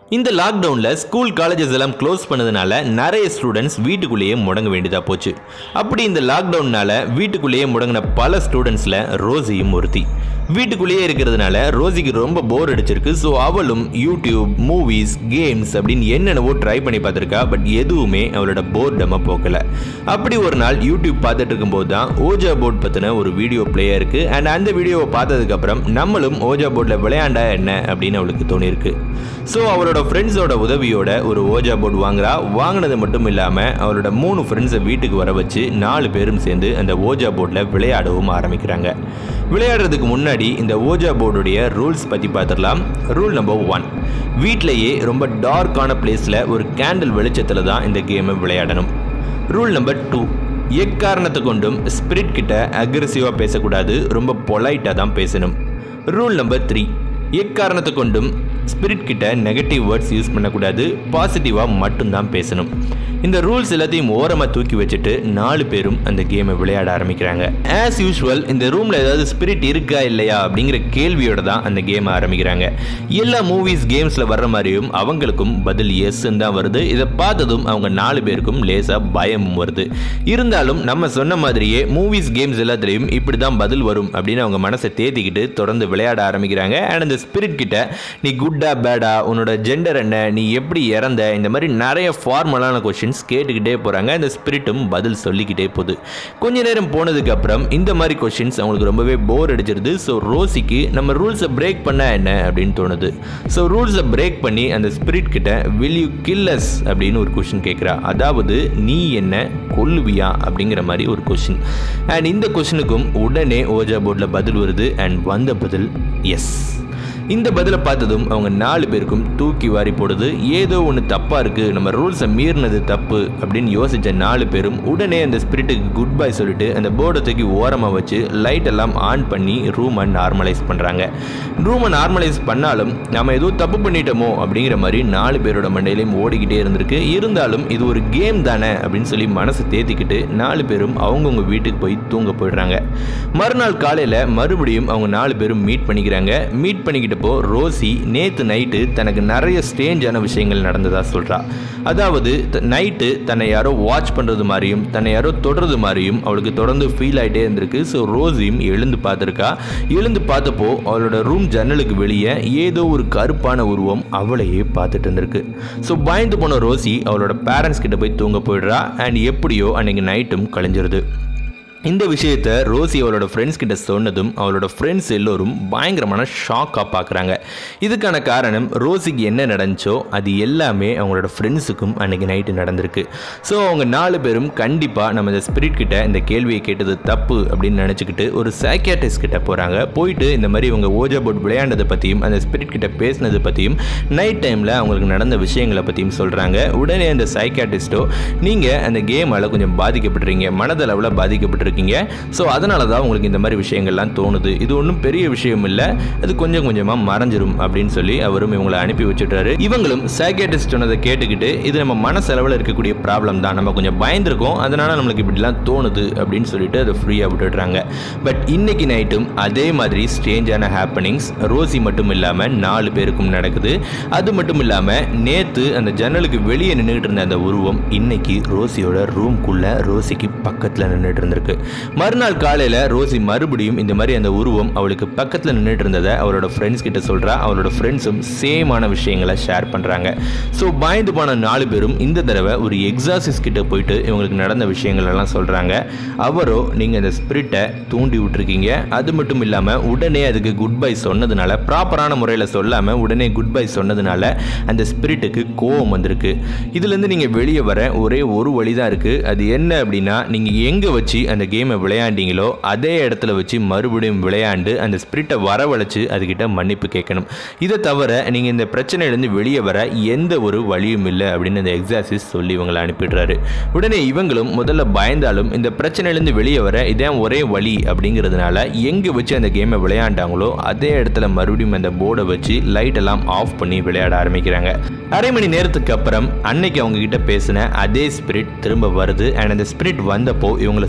இந்த லாக்டவுனில் school colleges எல்லாம் க்ளோஸ் பண்ணதுனால நிறைய ஸ்டூடெண்ட்ஸ் வீட்டுக்குள்ளேயே முடங்க வேண்டியதாக போச்சு அப்படி இந்த லாக்டவுன்னால வீட்டுக்குள்ளேயே முடங்கின பல ஸ்டூடெண்ட்ஸில் ரோசியும் ஒருத்தி வீட்டுக்குள்ளேயே இருக்கிறதுனால ரோசிக்கு ரொம்ப போர் அடிச்சிருக்கு ஸோ அவளும் யூடியூப் மூவிஸ் கேம்ஸ் அப்படின்னு என்னென்னவோ ட்ரை பண்ணி பார்த்துருக்கா பட் எதுவுமே அவளோட போர்டமை போக்கலை அப்படி ஒரு நாள் யூடியூப் பார்த்துட்டு இருக்கும்போது தான் ஓஜா போர்ட் பற்றின ஒரு வீடியோ பிளேயாக இருக்குது அண்ட் அந்த வீடியோவை பார்த்ததுக்கப்புறம் நம்மளும் ஓஜா போர்டில் விளையாண்டா என்ன அப்படின்னு அவளுக்கு தோணியிருக்கு ஸோ அவளோட ஃப்ரெண்ட்ஸோட உதவியோட ஒரு ஓஜா போர்டு வாங்குறா வாங்கினது மட்டும் இல்லாமல் அவளோட மூணு ஃப்ரெண்ட்ஸை வீட்டுக்கு வர வச்சு நாலு பேரும் சேர்ந்து அந்த ஓஜா போர்டில் விளையாடவும் ஆரம்பிக்கிறாங்க விளையாடுறதுக்கு முன்னாடி இந்த ஓஜா போர்டுடைய ரூல்ஸ் பற்றி பார்த்துடலாம் ரூல் நம்பர் ஒன் வீட்டிலேயே ரொம்ப டார்க்கான பிளேஸில் ஒரு கேண்டில் வெளிச்சத்தில் தான் இந்த கேமை விளையாடணும் ரூல் நம்பர் டூ எக்காரணத்தை கொண்டும் ஸ்பிரிட் கிட்ட அக்ரெசிவாக பேசக்கூடாது ரொம்ப பொலைட்டாக தான் பேசணும் ரூல் நம்பர் த்ரீ எக்காரணத்தை கொண்டும் ஸ்பிரிட் கிட்ட நெகட்டிவ் வேர்ட்ஸ் யூஸ் பண்ணக்கூடாது பாசிட்டிவாக மட்டும்தான் பேசணும் இந்த ரூல்ஸ் எல்லாத்தையும் ஓரமாக தூக்கி வச்சுட்டு நாலு பேரும் அந்த கேமை விளையாட ஆரம்பிக்கிறாங்க ஆஸ் யூஷுவல் இந்த ரூமில் ஏதாவது ஸ்பிரிட் இருக்கா இல்லையா அப்படிங்கிற கேள்வியோட தான் அந்த கேமை ஆரம்பிக்கிறாங்க எல்லா மூவிஸ் கேம்ஸில் வர்ற மாதிரியும் அவங்களுக்கும் பதில் எஸ்ன்னு தான் வருது இதை பார்த்ததும் அவங்க நாலு பேருக்கும் லேசாக பயமும் வருது இருந்தாலும் நம்ம சொன்ன மாதிரியே மூவிஸ் கேம்ஸ் எல்லாத்துலேயும் இப்படி தான் பதில் வரும் அப்படின்னு அவங்க மனசை தேத்திக்கிட்டு தொடர்ந்து விளையாட ஆரம்பிக்கிறாங்க அண்ட் அந்த ஸ்பிரிட் கிட்ட நீ குட்டா பேடா உன்னோட ஜெண்டர் என்ன நீ எப்படி இறந்த இந்த மாதிரி நிறைய ஃபார்மலான கொஷின்ஸ் கேட்டுக்கிட்டே போகிறாங்க இந்த ஸ்பிரிட்டும் பதில் சொல்லிக்கிட்டே போகுது கொஞ்ச நேரம் போனதுக்கு அப்புறம் இந்த மாதிரி கொஷின்ஸ் அவங்களுக்கு ரொம்பவே போர் அடிச்சிருது ஸோ ரோசிக்கு நம்ம ரூல்ஸை பிரேக் பண்ண என்ன அப்படின்னு தோணுது ஸோ ரூல்ஸை பிரேக் பண்ணி அந்த ஸ்பிரிட் கிட்ட வில் யூ கில்லஸ் அப்படின்னு ஒரு கொஷின் கேட்குறா அதாவது நீ என்ன கொல்லுவியா அப்படிங்கிற மாதிரி ஒரு கொஷின் அண்ட் இந்த கொஷினுக்கும் உடனே ஓஜா போர்டில் பதில் வருது அண்ட் வந்த பதில் எஸ் இந்த பதிலை பார்த்ததும் அவங்க நாலு பேருக்கும் தூக்கி வாரி போடுது ஏதோ ஒன்று தப்பாக இருக்குது நம்ம ரூல்ஸை மீறினது தப்பு அப்படின்னு யோசித்த நாலு பேரும் உடனே அந்த ஸ்பிரிட்டுக்கு குட் பை சொல்லிட்டு அந்த போர்டை தூக்கி ஓரமாக வச்சு லைட் எல்லாம் ஆன் பண்ணி ரூமை நார்மலைஸ் பண்ணுறாங்க ரூமை நார்மலைஸ் பண்ணாலும் நம்ம ஏதோ தப்பு பண்ணிட்டோமோ அப்படிங்கிற மாதிரி நாலு பேரோட மண்டையிலையும் ஓடிக்கிட்டே இருந்திருக்கு இருந்தாலும் இது ஒரு கேம் தானே அப்படின்னு சொல்லி மனசை தேத்திக்கிட்டு நாலு பேரும் அவங்கவுங்க வீட்டுக்கு போய் தூங்க போயிடுறாங்க மறுநாள் காலையில் மறுபடியும் அவங்க நாலு பேரும் மீட் பண்ணிக்கிறாங்க மீட் பண்ணிக்கிட்டப்போ ரோசி நேற்று நைட்டு தனக்கு நிறைய ஸ்டேஞ்சான விஷயங்கள் நடந்ததா சொல்கிறா அதாவது நைட்டு தன்னை யாரோ வாட்ச் பண்ணுறது மாதிரியும் தன்னை யாரோ தொடர்றது மாதிரியும் அவளுக்கு தொடர்ந்து ஃபீல் ஆகிட்டே இருந்திருக்கு ஸோ ரோசியும் எழுந்து பார்த்துருக்கா எழுந்து பார்த்தப்போ அவளோட ரூம் ஜன்னலுக்கு வெளியே ஏதோ ஒரு கருப்பான உருவம் அவளையே பார்த்துட்டு இருந்திருக்கு ஸோ பயந்து போன ரோசி அவளோட பேரண்ட்ஸ் கிட்ட போய் தூங்க போயிடுறா அண்ட் எப்படியோ அன்னைக்கு நைட்டும் கழிஞ்சிருது இந்த விஷயத்த ரோசி அவளோட ஃப்ரெண்ட்ஸ் கிட்ட சொன்னதும் அவளோட ஃப்ரெண்ட்ஸ் எல்லோரும் பயங்கரமான ஷாக்காக பார்க்குறாங்க இதுக்கான காரணம் ரோசிக்கு என்ன நடந்துச்சோ அது எல்லாமே அவங்களோட ஃப்ரெண்ட்ஸுக்கும் அன்னைக்கு நைட்டு நடந்திருக்கு ஸோ அவங்க நாலு பேரும் கண்டிப்பாக நம்ம இந்த ஸ்பிரிட் கிட்ட இந்த கேள்வியை கேட்டது தப்பு அப்படின்னு நினச்சிக்கிட்டு ஒரு சைக்கியாட்டிஸ்ட் கிட்ட போகிறாங்க போயிட்டு இந்த மாதிரி இவங்க ஓஜா போர்ட் விளையாண்டதை பற்றியும் அந்த ஸ்பிரிட் கிட்ட பேசினது பற்றியும் நைட் டைமில் அவங்களுக்கு நடந்த விஷயங்களை பற்றியும் சொல்கிறாங்க உடனே அந்த சைக்கியாட்டிஸ்ட்டோ நீங்கள் அந்த கேமால் கொஞ்சம் பாதிக்கப்பட்டுறீங்க மனதளவில் பாதிக்கப்பட்டிருக்கீங்க ஸோ அதனால தான் உங்களுக்கு இந்த மாதிரி விஷயங்கள்லாம் தோணுது இது ஒன்றும் பெரிய விஷயம் இல்லை அது கொஞ்சம் கொஞ்சமாக மறைஞ்சிரும் அப்படின்னு சொல்லி அவரும் இவங்களை அனுப்பி வச்சுட்டாரு இவங்களும் சைக்கியாட்டிஸ்ட் சொன்னதை கேட்டுக்கிட்டு இது நம்ம மனசளவில் இருக்கக்கூடிய ப்ராப்ளம் தான் நம்ம கொஞ்சம் பயந்துருக்கோம் அதனால நம்மளுக்கு இப்படிலாம் தோணுது அப்படின்னு சொல்லிட்டு அதை ஃப்ரீயாக விட்டுடுறாங்க பட் இன்னைக்கு நைட்டும் அதே மாதிரி ஸ்ட்ரேஞ்சான ஹேப்பனிங்ஸ் ரோசி மட்டும் இல்லாமல் நாலு பேருக்கும் நடக்குது அது மட்டும் இல்லாமல் நேற்று அந்த ஜன்னலுக்கு வெளியே நின்றுட்டு இருந்த அந்த உருவம் இன்னைக்கு ரோசியோட ரூம்குள்ள ரோசிக்கு பக்கத்தில் நின்றுட்டு இருந்திருக்கு மறுநாள் காலையில் ரோசி மறுபடியும் இந்த மாதிரி அந்த உருவம் அவளுக்கு பக்கத்தில் நின்றுட்டு இருந்ததை அவளோட ஃப்ரெண்ட்ஸ் கிட்ட சொல்கிறா அவளோட ஃப்ரெண்ட்ஸும் சேமான விஷயங்களை ஷேர் பண்ணுறாங்க ஸோ பயந்து போன நாலு பேரும் இந்த தடவை ஒரு எக்ஸாசிஸ் கிட்ட போயிட்டு இவங்களுக்கு நடந்த விஷயங்கள் எல்லாம் சொல்கிறாங்க அவரோ நீங்கள் அந்த ஸ்பிரிட்டை தூண்டி விட்டுருக்கீங்க அது மட்டும் இல்லாமல் உடனே அதுக்கு குட் பை சொன்னதுனால ப்ராப்பரான முறையில் சொல்லாமல் உடனே குட் பை சொன்னதுனால அந்த ஸ்பிரிட்டுக்கு கோவம் வந்திருக்கு இதுலேருந்து நீங்கள் வெளியே வர ஒரே ஒரு வழி தான் இருக்குது அது என்ன அப்படின்னா நீங்கள் எங்கே வச்சு அந்த கேமை விளையாண்டீங்களோ அதே இடத்துல வச்சு மறுபடியும் விளையாண்டு அந்த ஸ்பிரிட்டை வரவழைச்சு அதுக்கிட்ட மன்னிப்பு கேட்கணும் இதை தவிர நீங்கள் இந்த பிரச்சனையிலேருந்து வெளியே வர எந்த ஒரு வழியும் இல்லை அப்படின்னு அந்த எக்ஸாசிஸ் சொல்லி இவங்களை அனுப்பிடுறாரு உடனே இவங்களும் முதல்ல பயந்தாலும் இந்த பிரச்சனையிலேருந்து வெளியே வர இதான் ஒரே வழி அப்படிங்கிறதுனால எங்கே வச்சு அந்த கேமை விளையாண்டாங்களோ அதே இடத்துல மறுபடியும் அந்த போர்டை வச்சு லைட் எல்லாம் ஆஃப் பண்ணி விளையாட ஆரம்பிக்கிறாங்க அரை மணி நேரத்துக்கு அப்புறம் அன்னைக்கு அவங்க கிட்ட பேசின அதே ஸ்பிரிட் திரும்ப வருது அண்ட் அந்த ஸ்பிரிட் வந்தப்போ இவங்களை சுற்றி மறு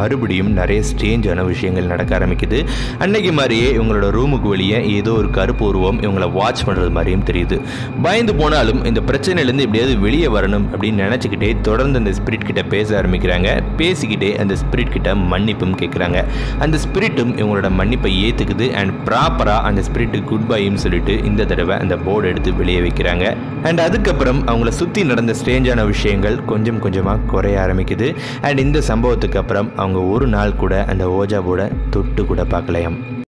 மறுபடியும் நிறைய ஸ்ட்ரேஞ்சான விஷயங்கள் நடக்க ஆரம்பிக்குது அன்னைக்கு மாதிரியே இவங்களோட ரூமுக்கு வெளியே ஏதோ ஒரு கருப்பு உருவம் இவங்களை வாட்ச் பண்ணுறது மாதிரியும் தெரியுது பயந்து போனாலும் இந்த பிரச்சனையிலேருந்து எப்படியாவது வெளியே வரணும் அப்படின்னு நினச்சிக்கிட்டே தொடர்ந்து அந்த ஸ்பிரிட் கிட்ட பேச ஆரம்பிக்கிறாங்க பேசிக்கிட்டே அந்த ஸ்பிரிட் கிட்ட மன்னிப்பும் கேட்குறாங்க அந்த ஸ்பிரிட்டும் இவங்களோட மன்னிப்பை ஏற்றுக்குது அண்ட் ப்ராப்பராக அந்த ஸ்பிரிட்டு குட் பையும் சொல்லிட்டு இந்த தடவை அந்த போர்டு எடுத்து வெளியே வைக்கிறாங்க அண்ட் அதுக்கப்புறம் அவங்கள சுற்றி நடந்த ஸ்ட்ரேஞ்சான விஷயங்கள் கொஞ்சம் கொஞ்சமாக குறைய ஆரம்பிக்குது அண்ட் இந்த சம்பவத்துக்கு அப்புறம் அவங்க ஒரு நாள் கூட அந்த ஓஜா போர்டை தொட்டு கூட பார்க்கலையாம்